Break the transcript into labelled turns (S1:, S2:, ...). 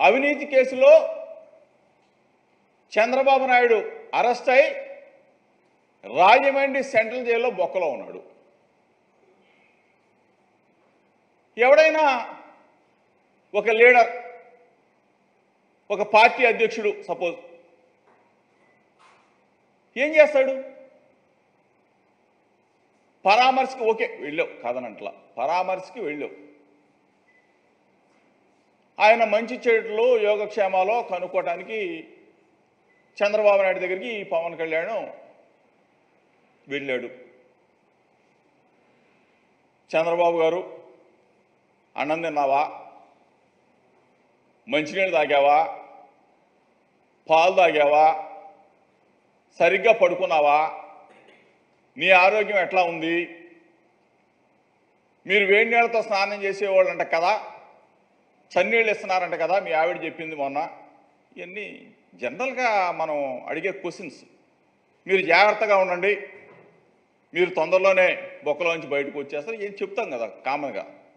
S1: అవినీతి కేసులో చంద్రబాబు నాయుడు అరెస్ట్ అయి రాజమండ్రి సెంట్రల్ జైల్లో బొక్కలో ఉన్నాడు ఎవడైనా ఒక లీడర్ ఒక పార్టీ అధ్యక్షుడు సపోజ్ ఏం చేస్తాడు పరామర్శకి ఓకే వెళ్ళావు కాదనంట్లా పరామర్శకి వెళ్ళావు ఆయన మంచి చెడులు యోగక్షేమాలో కనుక్కోవటానికి చంద్రబాబు నాయుడు దగ్గరికి ఈ పవన్ కళ్యాణ్ వెళ్ళాడు చంద్రబాబు గారు అన్నం తిన్నావా మంచినీళ్ళు తాగావా పాలు తాగావా సరిగ్గా పడుకున్నావా నీ ఆరోగ్యం ఎట్లా ఉంది మీరు వేడి నీళ్ళతో స్నానం చేసేవాళ్ళంట కదా చన్నీళ్ళు ఇస్తున్నారంట కదా మీ ఆవిడ చెప్పింది మొన్న ఇవన్నీ జనరల్గా మనం అడిగే క్వశ్చన్స్ మీరు జాగ్రత్తగా ఉండండి మీరు తొందరలోనే బొక్కలోంచి బయటకు వచ్చేస్తారు ఏం చెప్తాం కదా కామన్గా